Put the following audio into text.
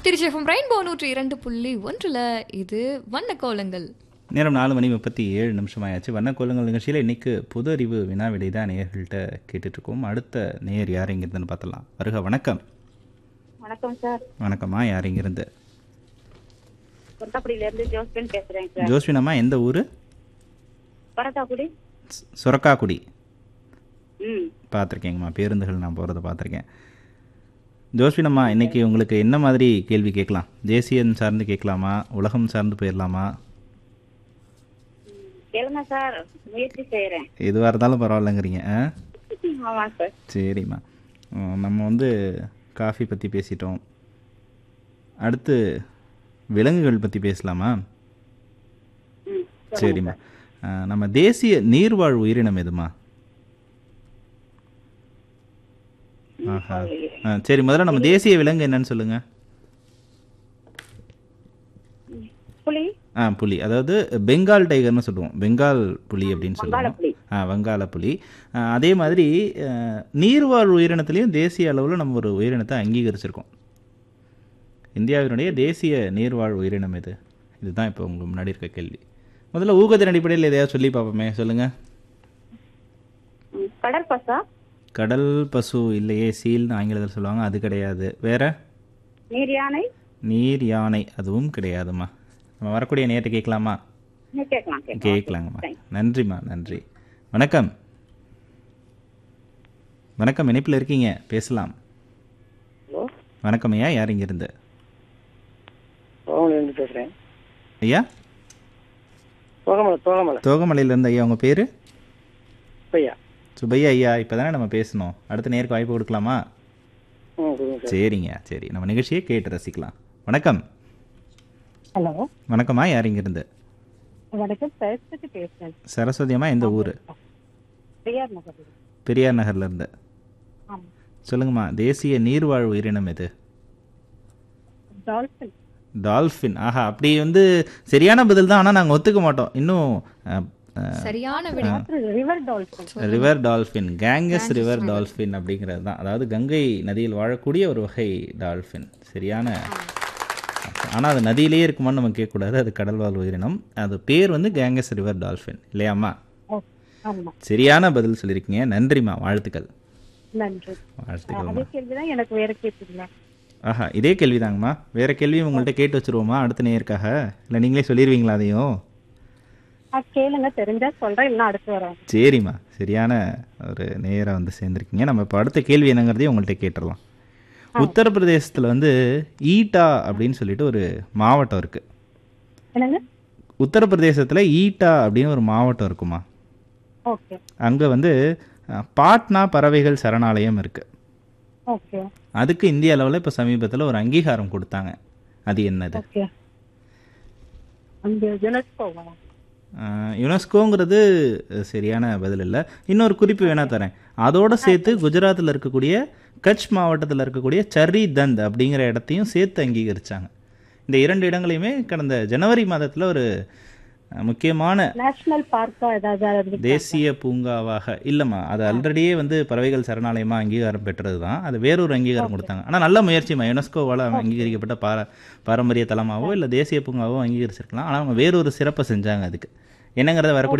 திருச்சிஎஃப்எம் rainbow நூற்றி இரண்டு புள்ளி ஒன்றில் இது வண்ண கோலங்கள் நேரம் நாலு மணி முப்பத்தி ஏழு நிமிஷம் ஆயாச்சு வண்ணக்கோலங்கள் நிகழ்ச்சியில் இன்னைக்கு பொது அறிவு வினா விடை தான் நேயர்கள்ட்ட கேட்டுட்ருக்கோம் அடுத்த நேயர் யார் இங்கிருந்துன்னு பார்த்தலாம் வருக வணக்கம் வணக்கம் சார் வணக்கம்மா யார் இங்கிருந்து கொட்டப்படியில இருந்து ஜோஸ்பின் பேசுறேன் சார் ஜோஸ்வினம்மா எந்த ஊர் பரத்தாக்குடி சுரக்காக்குடி ம் பார்த்துருக்கேங்கம்மா பேருந்துகள் நான் போகிறத பார்த்துருக்கேன் ஜோஸ்வினம்மா இன்னைக்கு உங்களுக்கு என்ன மாதிரி கேள்வி கேட்கலாம் தேசியம் சார்ந்து கேட்கலாமா உலகம் சார்ந்து போயிடலாமா கேளுங்க சார் முயற்சி செய்யறேன் எதுவாக இருந்தாலும் பரவாயில்லைங்கிறீங்க ஆ ஆமா சார் சரிம்மா உம், நம்ம வந்து காஃபி பற்றி பேசிட்டோம் அடுத்து விலங்குகள் பற்றி பேசலாமா ம் சரிம்மா ஆ, நம்ம தேசிய நீர்வாழ் உயிரினம் எதுமா ஆஹா ஆ, சரி முதல்ல நம்ம தேசிய விலங்கு என்னன்னு சொல்லுங்க புலி ஆ புலி அதாவது பெங்கால் டைகர்னு சொல்லுவோம் பெங்கால் புலி அப்படின்னு வங்காள சொல்லுவோம் புலி. ஆ வங்காள புலி ஆ, அதே மாதிரி ஆ, நீர்வாழ் உயிரினத்திலையும் தேசிய அளவில் நம்ம ஒரு உயிரினத்தை அங்கீகரிச்சிருக்கோம் இந்தியாவினுடைய தேசிய நீர்வாழ் உயிரினம் எது இதுதான் இப்போ உங்களுக்கு முன்னாடி இருக்க கேள்வி முதல்ல ஊகத்தின் அடிப்படையில் எதையாவது சொல்லி பார்ப்போமே சொல்லுங்க ம், கடற்பசா கடல் பசு இல்லையே சீல்னு ஆங்கிலத்தில் சொல்லுவாங்க அது கிடையாது வேற நீர் யானை நீர் யானை அதுவும் கிடையாதும்மா நம்ம வரக்கூடிய நேரத்தை கேட்கலாமா ம், கேட்கலாம் கேட்கலாம் கேட்கலாங்கம்மா நன்றிம்மா நன்றி வணக்கம் வணக்கம் இணைப்பில் இருக்கீங்க பேசலாம் ஹலோ வணக்கம் ஐயா யார் இங்கிருந்து தோகமலையிலேருந்து பேசுகிறேன் ஐயா தோகமலை தோகமலை தோகமலையிலேருந்து ஐயா உங்கள் பேர் பையா சுபையா ஐயா இப்போ தானே நம்ம பேசணும் அடுத்த நேருக்கு வாய்ப்பு கொடுக்கலாமா ம் கொடுங்க சார் சரிங்க சரி நம்ம நிகழ்ச்சியை கேட்டு ரசிக்கலாம் வணக்கம் ஹலோ வணக்கம்மா யார் இங்கிருந்து வணக்கம் சரஸ்வதி பேசுறேன் சரஸ்வதி அம்மா எந்த ஊர் பெரியார் நகர் பெரியார் நகர்லேருந்து ஆமா சொல்லுங்கம்மா தேசிய நீர்வாழ் உயிரினம் எது டால்ஃபின் டால்ஃபின் ஆஹா அப்படி வந்து சரியான பதில் தான் ஆனால் நாங்கள் ஒத்துக்க மாட்டோம் இன்னும் அஹ், அஹ், சரியான விடை river dolphin river dolphin Ganges river dolphin அப்படிங்கிறது தான் அதாவது கங்கை நதியில் வாழக்கூடிய ஒரு வகை டால்ஃபின் சரியான ஆனால் அது நதியிலேயே இருக்குமான்னு நம்ம கேட்கக்கூடாது அது கடல்வாழ் உயிரினம் அது பேர் வந்து கேங்கஸ் ரிவர் டால்ஃபின் இல்லையாம்மா ஓ ஆமா சரியான பதில் சொல்லியிருக்கீங்க நன்றிம்மா வாழ்த்துக்கள் நன்றி வாழ்த்துக்கள்மா அதே கேள்விதான் எனக்கு வேற கேட்டுங்களா ஆஹா இதே கேள்விதாங்கம்மா வேற கேள்வியும் உங்கள்கிட்ட கேட்டு வச்சுருவோமா அடுத்த நேயருக்காக இல்லை நீங்களே சொல்லிடுவீங்களா அதையும் ஆ கேளுங்க தெரிஞ்சா சொல்றேன் இல்லைன்னா அடுத்து வரேன் சரிம்மா சரியான ஒரு நேராக வந்து சேர்ந்துருக்கீங்க நம்ம இப்போ அடுத்த கேள்வி என்னங்கிறதையும் உங்கள்கிட்ட கேட்டுடலாம் உத்தரப்பிரதேசத்தில் வந்து ஈட்டா அப்படின்னு சொல்லிட்டு ஒரு மாவட்டம் இருக்குது என்னங்க உத்தரப்பிரதேசத்தில் ஈட்டா அப்படின்னு ஒரு மாவட்டம் இருக்குமா ஓகே அங்கே வந்து அஹ், பாட்னா பறவைகள் சரணாலயம் இருக்குது ஓகே அதுக்கு இந்திய அளவில் இப்போ சமீபத்தில் ஒரு அங்கீகாரம் கொடுத்தாங்க அது என்னது ஓகே அந்த யுனெஸ்கோவா ஆஹ் யுனெஸ்கோங்கிறது சரியான பதில் இல்லை இன்னொரு குறிப்பு வேணா தரேன் அதோட சேர்த்து குஜராத்தில் இருக்கக்கூடிய கட்ச் மாவட்டத்தில் இருக்கக்கூடிய சர்ரி தந்த் அப்படிங்கிற இடத்தையும் சேர்த்து அங்கீகரிச்சாங்க இந்த இரண்டு இடங்களையுமே கடந்த ஜனவரி மாதத்தில் ஒரு அஹ், முக்கியமான நேஷனல் பார்க்கா ஏதாவது இருக்கு தேசிய பூங்காவாக இல்லைம்மா அது ஆல்ரெடியே வந்து பறவைகள் சரணாலயமாக அங்கீகாரம் பெற்றது தான் அது வேறொரு அங்கீகாரம் கொடுத்தாங்க ஆனால் நல்ல முயற்சிமா யுனெஸ்கோவால் அங்கீகரிக்கப்பட்ட பார பாரம்பரிய தலமாவோ இல்லை தேசிய பூங்காவோ அங்கீகரிச்சிருக்கலாம் ஆனால் அவங்க வேறொரு சிறப்பை செஞ்சாங்க அதுக்கு என்னங்கிறத வரக்கூடிய